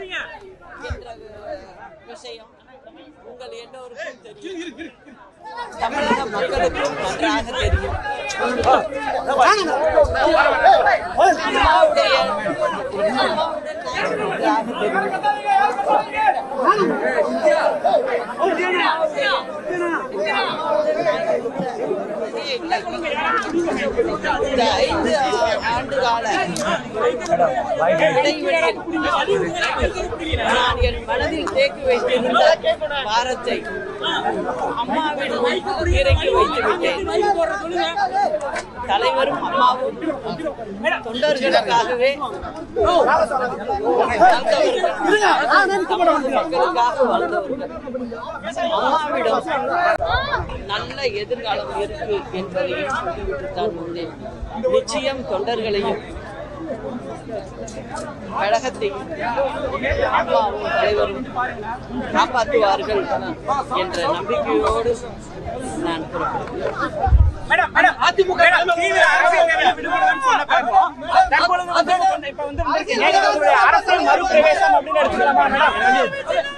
என்ற விஷயம் உங்கள் எல்லோருக்கும் தெரியும் தமிழக மக்களுக்கும் நன்றாக தெரியும் அம்மாவுடைய நன்றாக தெரியும் இந்த ஐந்து ஆண்டு கால இடைவெளியில் நான் என் மனதில் தேக்கி வைத்திருந்த பாரத்தை அம்மாவிடம் இறக்கி வைத்து விட்டேன் தலைவரும் அம்மாவும் தொண்டர்களுக்காகவே வாழ்ந்தவர்கள். மக்களுக்காக வாழ்ந்தவர்கள் அம்மாவிடம் நல்ல எதிர்காலம் இருக்கு என்பதையும் சொல்லிவிட்டு தான் வந்தேன் நிச்சயம் தொண்டர்களையும் கழகத்தையும் அம்மாவும் தலைவரும் காப்பாற்றுவார்கள் என்ற நம்பிக்கையோடு நான் புறப்படுகிறேன் மேடம் மேடம் அதிமுக தீவிர அரசியல் விடுபடுதுன்னு சொன்ன பிறகும் தற்பொழுது வந்து இப்ப வந்து வந்திருக்கு. நேரு அவர்களுடைய அரசியல் மறுபிரவேசம் அப்படின்னு எடுத்துக்கலாமா மேடம்